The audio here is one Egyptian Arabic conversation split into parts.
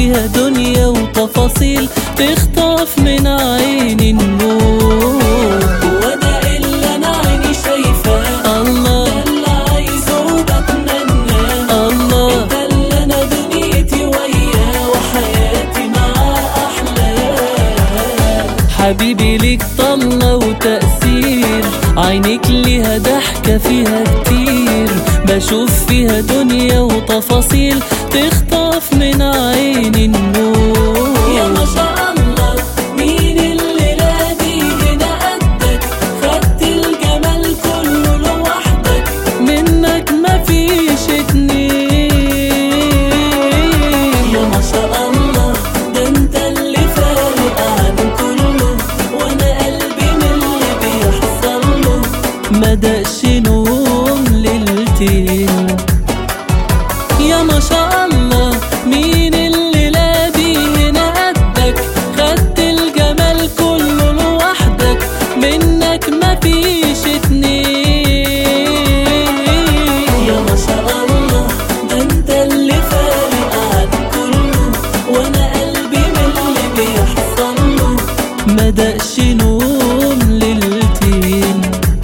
فيها دنيا وتفاصيل تخطف من عيني النور هو ده اللي انا عيني شايفاه الله ده اللي عايزه وبتمناه الله ده اللي انا دنيتي وياه وحياتي معاه احلاه حبيبي ليك طلة وتأثير عينيك ليها ضحكة فيها كتير بشوف فيها دنيا وتفاصيل تخطف من عيني النور يا ما شاء الله مين اللي نادي هنا قدك خدت الجمال كله لوحدك منك مفيش اتنين يا ما شاء الله ده انت اللي فارق عن كله وانا قلبي من اللي بيحصل له مدقش نوم ليلتين يا ما شاء الله مين اللي لابي هنا قدك خدت الجمال كله لوحدك منك مفيش اتنين يا ما شاء الله ده انت اللي فارق عن كله وانا قلبي من اللي بيحصل له مدقش نوم ليلتين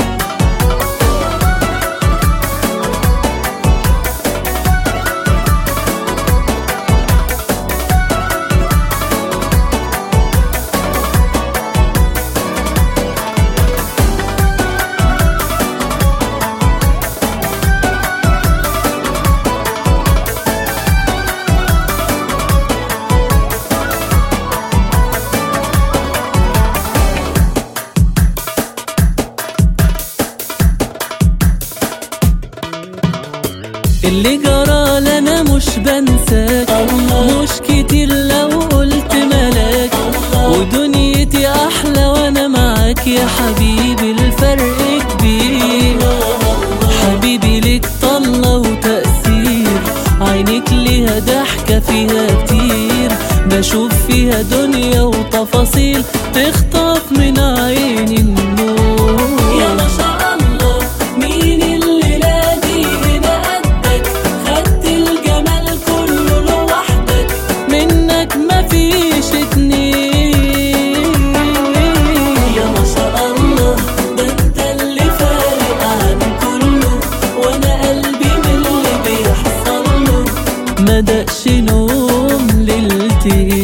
اللي جرى لنا مش بنساك الله. مش كتير لو قلت ملاك ودنيتي احلى وانا معاك يا حبيبي الفرق كبير حبيبي ليك طلة وتأثير عينيك ليها ضحكة فيها كتير بشوف فيها دنيا وتفاصيل تخطف من عيني النور يا ما شاء الله مين اللي نادي هنا قدك خدت الجمال كله لوحدك منك مفيش اتنين يا ما شاء الله ده انت اللي فارق عن كله وانا قلبي من اللي بيحصل له مدقش نوم ليلتين